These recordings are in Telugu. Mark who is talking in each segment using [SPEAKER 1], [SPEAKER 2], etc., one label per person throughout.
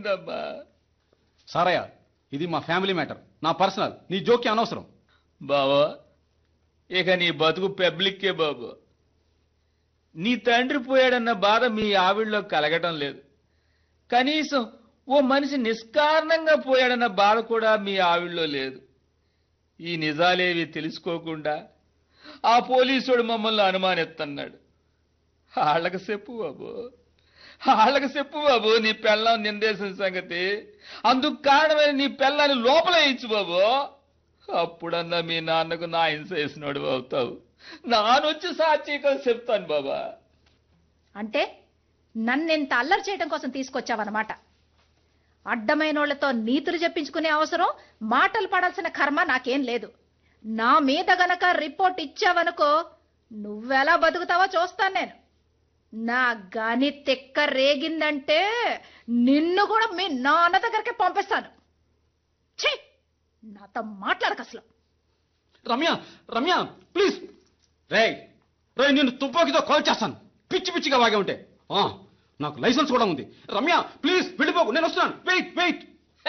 [SPEAKER 1] జరిగిందమ్మా
[SPEAKER 2] సారయ్య ఇది మా ఫ్యామిలీ మ్యాటర్ నా పర్సనల్ నీ జోక్యం అనవసరం
[SPEAKER 1] బావా ఇక నీ బతుకు పబ్లిక్కే బాబు నీ తండ్రి పోయాడన్న బాధ మీ ఆవిడలో కలగటం లేదు కనీసం ఓ మనిషి నిష్కారణంగా పోయాడన్న బాధ కూడా మీ ఆవిడలో లేదు ఈ నిజాలేవి తెలుసుకోకుండా ఆ పోలీసుడు మమ్మల్ని అనుమానిస్తున్నాడు వాళ్ళకి చెప్పు బాబు వాళ్ళకి చెప్పు బాబు నీ పెళ్ళం నిందేసిన సంగతి అందుకు కారణమైన నీ పెళ్ళాన్ని లోపల వేయించు బాబు అప్పుడన్నా మీ నాన్నకు నా హింస వేసినోడు అవుతావు నానొచ్చి సాక్షికం చెప్తాను బాబా
[SPEAKER 3] అంటే నన్నెంత అల్లరి చేయడం కోసం తీసుకొచ్చావన్నమాట అడ్డమైనోళ్లతో నీతులు చెప్పించుకునే అవసరం మాటలు పడాల్సిన కర్మ నాకేం లేదు నా మీద గనక రిపోర్ట్ ఇచ్చావనుకో నువ్వెలా బతుకుతావో చూస్తాను నేను నా గాని తెక్క రేగిందంటే నిన్ను కూడా మీ నాన్న దగ్గరికి పంపిస్తాను ఛీ నాతో మాట్లాడక అసలు
[SPEAKER 2] రమ్య రమ్య ప్లీజ్ రేయ్ రేయ్ నేను తుపాకీతో కాల్ చేస్తాను పిచ్చి పిచ్చిగా వాగే ఉంటే ఆ, నాకు లైసెన్స్ కూడా ఉంది రమ్య ప్లీజ్ వెళ్ళిపోకు నేను వస్తున్నాను వెయిట్ వెయిట్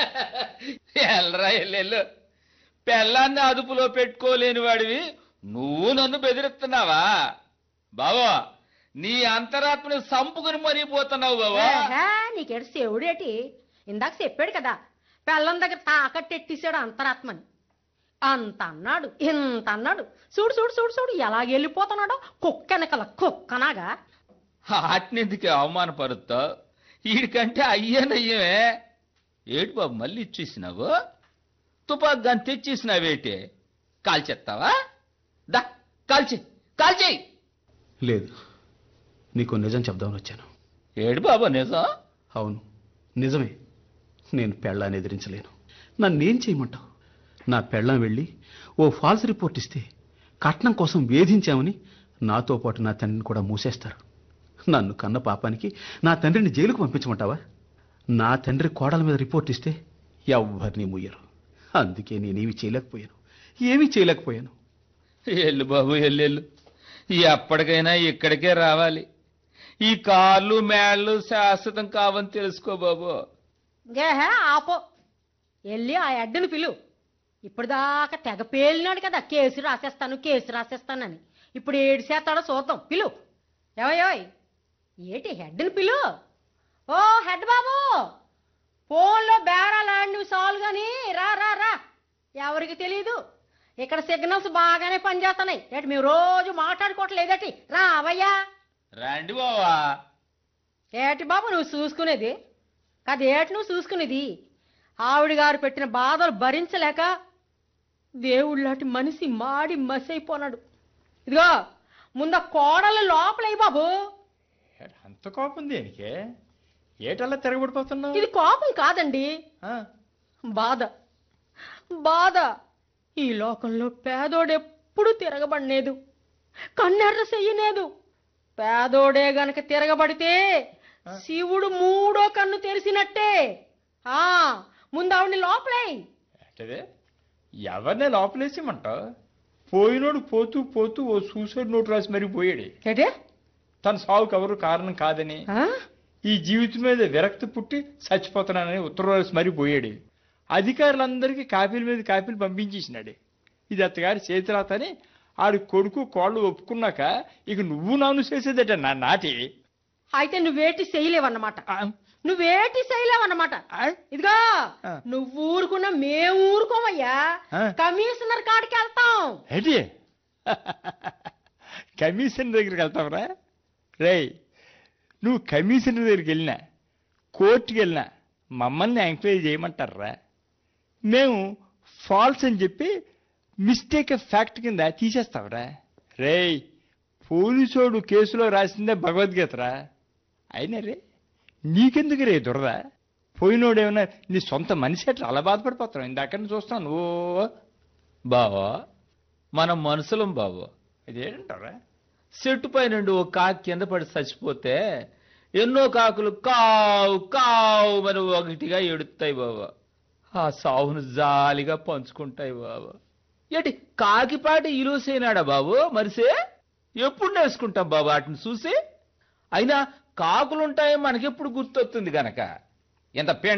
[SPEAKER 1] ఎల్లరా ఎల్లెల్లు పెళ్ళాన్ని అదుపులో పెట్టుకోలేని వాడివి నువ్వు నన్ను బెదిరిస్తున్నావా బావా నీ అంతరాత్మని సంపుకుని మరీ పోతున్నావు బావా
[SPEAKER 4] ఏహే, నీకేడు శివుడేటి ఇందాక చెప్పాడు కదా పెళ్ళం దగ్గర తాకట్టెట్టేశాడు అంతరాత్మని అంత అన్నాడు ఇంత అన్నాడు చూడు చూడు చూడు చూడు ఎలా వెళ్ళిపోతున్నాడో కుక్కనకల కుక్కనాగా
[SPEAKER 1] ఆటినెందుకు అవమానపరుస్తా వీడికంటే అయ్యనయ్యమే ఏటి బాబు మళ్ళీ ఇచ్చేసినావు తుపాకు గాని తెచ్చేసినావేటి కాల్చేస్తావా దా కాల్చి కాల్చేయి
[SPEAKER 2] లేదు నీకు నిజం చెప్దామని వచ్చాను
[SPEAKER 1] ఏడు బాబు నిజం
[SPEAKER 2] అవును నిజమే నేను పెళ్ళాన్ని ఎదిరించలేను నన్నేం చేయమంటావు నా పెళ్ళాం వెళ్ళి ఓ ఫాల్స్ రిపోర్ట్ ఇస్తే కట్నం కోసం వేధించామని నాతో పాటు నా తండ్రిని కూడా మూసేస్తారు నన్ను కన్న పాపానికి నా తండ్రిని జైలుకు పంపించమంటావా నా తండ్రి కోడల మీద రిపోర్ట్ ఇస్తే ఎవ్వరిని ముయ్యరు అందుకే నేనేమి చేయలేకపోయాను ఏమీ చేయలేకపోయాను
[SPEAKER 1] ఎల్లు బాబు ఎల్లెళ్ళు ఎప్పటికైనా ఇక్కడికే రావాలి ఈ కార్లు మేళ్ళు శాశ్వతం కావని తెలుసుకో బాబు
[SPEAKER 4] గేహే ఆపో వెళ్ళి ఆ అడ్డని పిలు ఇప్పుడు దాకా తెగ పేలినాడు కదా కేసు రాసేస్తాను కేసు రాసేస్తానని ఇప్పుడు ఏడు చేస్తాడో చూద్దాం పిలు ఏవయోయ్ ఏటి హెడ్ని పిలు ఓ హెడ్ బాబు ఫోన్లో బేరాలు ఆడినవి సాలు గాని రా రా రా ఎవరికి తెలీదు ఇక్కడ సిగ్నల్స్ బాగానే పనిచేస్తున్నాయి ఏటి మేము రోజు మాట్లాడుకోవట్లేదటి రా అవయ్యా
[SPEAKER 1] రండి బావా
[SPEAKER 4] ఏటి బాబు నువ్వు చూసుకునేది కాదు ఏటి నువ్వు చూసుకునేది ఆవిడ గారు పెట్టిన బాధలు భరించలేక దేవుళ్ళాంటి మనిషి మాడి మసైపోనాడు ఇదిగో ముంద కోడలు లోపలయ్యి బాబు
[SPEAKER 5] అంత కోపం దేనికే ఏటల్లా తిరగబడిపోతున్నావు
[SPEAKER 4] ఇది కోపం కాదండి
[SPEAKER 5] ఆ,
[SPEAKER 4] బాధ బాధ ఈ లోకంలో పేదోడెప్పుడు తిరగబడలేదు కన్నెర్ర చెయ్యలేదు పేదోడే గనక తిరగబడితే శివుడు మూడో కన్ను తెరిసినట్టే ఆ ముందు ఆవిడ్ని లోపలే
[SPEAKER 5] ఏంటదే ఎవరినే లోపలేసేమంటావు పోయినోడు పోతూ పోతూ ఓ సూసైడ్ నోట్ రాసి మరీ పోయాడు
[SPEAKER 4] ఏటే
[SPEAKER 5] తన సావుకు ఎవరు కారణం కాదని
[SPEAKER 4] ఆ?
[SPEAKER 5] ఈ జీవితం మీద విరక్తి పుట్టి చచ్చిపోతున్నానని ఉత్తరం రాసి మరీ పోయాడు అధికారులందరికీ కాపీల మీద కాపీలు పంపించేసినాడు ఇది అత్తగారి చేతిరాతని ఆడి కొడుకు కోళ్ళు ఒప్పుకున్నాక ఇక నువ్వు నాను చేసేదట నా నాటి
[SPEAKER 4] అయితే నువ్వేటి చేయలేవన్నమాట
[SPEAKER 5] ఆ,
[SPEAKER 4] నువ్వేటి చేయలేవన్నమాట
[SPEAKER 5] ఆ,
[SPEAKER 4] ఇదిగో
[SPEAKER 5] ఆ.
[SPEAKER 4] నువ్వు ఊరుకున్నా మేము ఊరుకోమయ్యా
[SPEAKER 5] ఆ.
[SPEAKER 4] కమిషనర్ కాడికి వెళ్తాం
[SPEAKER 5] ఏంటి కమిషన్ దగ్గరికి వెళ్తావురా రేయ్ నువ్వు కమిషనర్ దగ్గరికి వెళ్ళినా కోర్టుకి వెళ్ళినా మమ్మల్ని ఎంక్వైరీ చేయమంటారా మేము ఫాల్స్ అని చెప్పి మిస్టేక్ ఆఫ్ ఫ్యాక్ట్ కింద తీసేస్తావురా రేయ్ పోలీసోడు కేసులో రాసిందే భగవద్గీతరా అయినా రే నీకెందుకు రే దురద పోయినోడేమన్నా నీ సొంత మనిషి అట్లా అలా బాధపడిపోతావు ఇందాక చూస్తాను ఓ
[SPEAKER 1] బావా మనం మనుషులం బాబు
[SPEAKER 5] అదేంటారా
[SPEAKER 1] చెట్టు పై నుండి ఓ కాకి కింద పడి చచ్చిపోతే ఎన్నో కాకులు కావు కావు అని ఒకటిగా ఎడుతాయి బాబా ఆ సావును జాలిగా పంచుకుంటాయి బాబా ఏటి కాకిపాటి ఇలుసైనాడా బాబు మరిసే ఎప్పుడు నేర్చుకుంటాం బాబు వాటిని చూసి అయినా కాకులుంటాయి మనకెప్పుడు గుర్తొస్తుంది గనక ఎంత